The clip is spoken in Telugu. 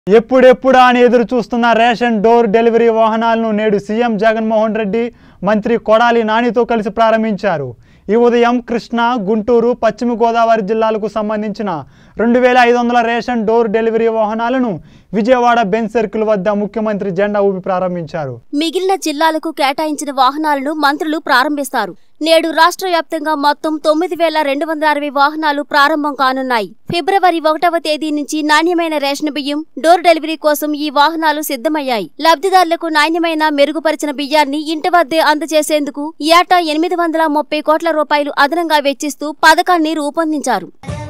ఎప్పుడెప్పుడా అని ఎదురు చూస్తున్న రేషన్ డోర్ డెలివరీ వాహనాలను నేడు సీఎం జగన్మోహన్ రెడ్డి మంత్రి కొడాలి నానితో కలిసి ప్రారంభించారు ఈ ఉదయం కృష్ణా గుంటూరు పశ్చిమ గోదావరి జిల్లాలకు సంబంధించిన రెండు వేల ఐదు వందల రేషన్ డోర్ డెలివరీ వాహనాలను విజయవాడ బెంచ్ సర్కిల్ వద్ద ముఖ్యమంత్రి జెండా ఊపి ప్రారంభించారు మిగిలిన జిల్లాలకు కేటాయించిన వాహనాలను మంత్రులు ప్రారంభిస్తారు నేడు రాష్ట్ర వ్యాప్తంగా మొత్తం తొమ్మిది వేల రెండు వందల అరవై వాహనాలు ప్రారంభం కానున్నాయి ఫిబ్రవరి ఒకటవ తేదీ నుంచి నాణ్యమైన రేషన్ బియ్యం డోర్ డెలివరీ కోసం ఈ వాహనాలు సిద్ధమయ్యాయి లబ్ధిదారులకు నాణ్యమైన మెరుగుపరిచిన బియ్యాన్ని ఇంటి వద్దే అందజేసేందుకు ఏటా ఎనిమిది వందల ముప్పై కోట్ల రూపాయలు అదనంగా వెచ్చిస్తూ పథకాన్ని రూపొందించారు